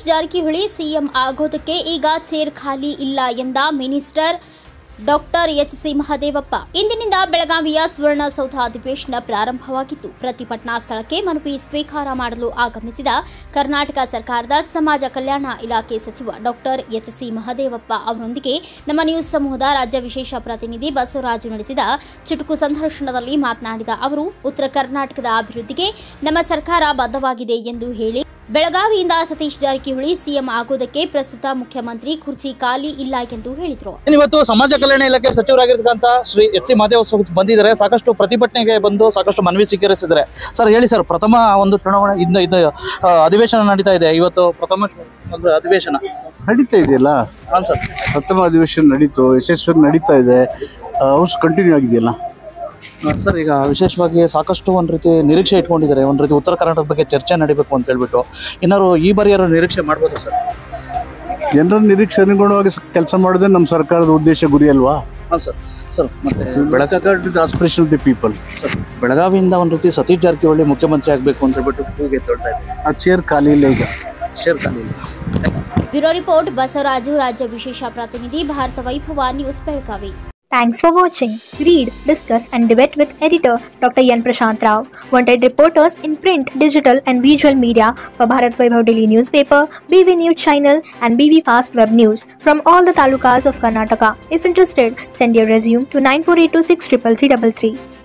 Satish Jarkiholi CM ಆಗೋದಕ್ಕೆ ಈಗ chair ಖಾಲಿ ಇಲ್ಲ ಎಂದ minister doctor H C Mahadevappa ಇಂದಿನಿಂದ ಬೆಳಗಾವಿಯ ಸುವರ್ಣಸೌಧ ಅಧಿವೇಶನ ಪ್ರಾರಂಭವಾಗಿತ್ತು ಪ್ರತಿಭಟನಾ ಸ್ಥಳಕ್ಕೆ ಮನವಿ ಸ್ವೀಕಾರ ಮಾಡಲು ಆಗಮಿಸಿದ ಕರ್ನಾಟಕ ಸರ್ಕಾರದ ಸಮಾಜ ಕಲ್ಯಾಣ ಇಲಾಖೆ ಸಚಿವ ಡಾಕ್ಟರ್ ಎಚ್ ಸಿ ಮಹದೇವಪ್ಪ ಅವರೊಂದಿಗೆ ನಮ್ಮ ನ್ಯೂಸ್ ಸಮೂಹದ ರಾಜ್ಯ ವಿಶೇಷ ಪ್ರತಿನಿಧಿ ಬಸವರಾಜು ನಡೆಸಿದ ಚುಟುಕು ಸಂದರ್ಶನದಲ್ಲಿ ಮಾತನಾಡಿದ ಅವರು ಉತ್ತರ ಕರ್ನಾಟಕದ ಅಭಿವೃದ್ಧಿಗೆ ನಮ್ಮ ಸರ್ಕಾರ ಬದ್ಧವಾಗಿದೆ ಎಂದು ಹೇಳಿ ಬೆಳಗಾವಿಯಿಂದ ಸತೀಶ್ ಜಾರಕಿಹೊಳಿ ಸಿಎಂ ಆಗೋದಕ್ಕೆ ಪ್ರಸ್ತುತ ಮುಖ್ಯಮಂತ್ರಿ ಕುರ್ಚಿ ಖಾಲಿ ಇಲ್ಲ ಎಂದು ಹೇಳಿದರು ಇವತ್ತು ಸಮಾಜ ಕಲ್ಯಾಣ ಇಲಾಖೆ ಸಚಿವರಾಗಿರ್ತಕ್ಕಂಥ ಶ್ರೀ ಎಚ್ ಸಿ ಮಾದೇವ ಸ್ವಾಮಿ ಬಂದಿದ್ದಾರೆ ಸಾಕಷ್ಟು ಪ್ರತಿಭಟನೆಗೆ ಬಂದು ಸಾಕಷ್ಟು ಮನವಿ ಸ್ವೀಕರಿಸಿದ್ದಾರೆ ಸರ್ ಹೇಳಿ ಸರ್ ಪ್ರಥಮ ಒಂದು ಚುನಾವಣೆ ಇದು ಇದು ಆ, ಅಧಿವೇಶನ ನಡೀತಾ ಇದೆ ಇವತ್ತು ಪ್ರಥಮ ಒಂದು ಅಧಿವೇಶನ ನಡೀತಾ ಇದೆಯಲ್ಲ ಹಾಂ ಸರ್ ಪ್ರಥಮ ಅಧಿವೇಶನ ನಡೀತು ಯಶಸ್ವಿಯಾಗಿ ನಡೀತಾ ಇದೆ ಹೌಸ್ ಕಂಟಿನ್ಯೂ ಆಗಿದೆಯಲ್ಲ ಸರ್ ಈಗ ವಿಶೇಷವಾಗಿ ಸಾಕಷ್ಟು ಒಂದು ರೀತಿ ನಿರೀಕ್ಷೆ ಇಟ್ಕೊಂಡಿದ್ದಾರೆ ಒಂದು ರೀತಿ ಉತ್ತರ ಕರ್ನಾಟಕದ ಬಗ್ಗೆ ಚರ್ಚೆ ನಡೀಬೇಕು ಅಂತ ಹೇಳ್ಬಿಟ್ಟು ಏನಾದ್ರು ಈ ಬಾರಿ ಯಾರು ನಿರೀಕ್ಷೆ ಮಾಡ್ಬೋದು ಸರ್ ಜನರ ನಿರೀಕ್ಷೆ ಅನುಗುಣವಾಗಿ ಕೆಲಸ ಮಾಡೋದೇ ನಮ್ಮ ಸರ್ಕಾರದ ಉದ್ದೇಶ ಗುರಿ ಅಲ್ವಾ ಹಾಂ ಸರ್ ಸರ್ ಮತ್ತೆ ಬೆಳಕಾಗ ಆಸ್ಪಿರೇಷನ್ ದಿ ಪೀಪಲ್ ಸರ್ ಬೆಳಗಾವಿಯಿಂದ ಒಂದು ರೀತಿ ಸತೀಶ್ ಜಾರಕಿಹೊಳಿ ಮುಖ್ಯಮಂತ್ರಿ ಆಗಬೇಕು ಅಂತ ಹೇಳ್ಬಿಟ್ಟು ಕೂಗೆ ತೊಳ್ತಾ ಇದ್ದಾರೆ ಆ ಚೇರ್ ಖಾಲಿ ಇಲ್ಲ ಈಗ ಶೇರ್ ಖಾಲಿ ಇಲ್ಲ ಬ್ಯೂರೋ ರಿಪೋರ್ಟ್ ಬಸವರಾಜು ರಾಜ್ಯ ವಿಶೇಷ ಪ್ರತಿನಿಧಿ Bharath Vaibhav news Belagavi Thanks for watching. Read, discuss, and debate with editor Dr. Yan Prashant Rao. Wanted reporters in print, digital, and visual media for Bharat Vaibhav Daily Newspaper, BV News Channel, and BV Fast Web News from all the talukas of Karnataka. If interested, send your resume to 9482633333.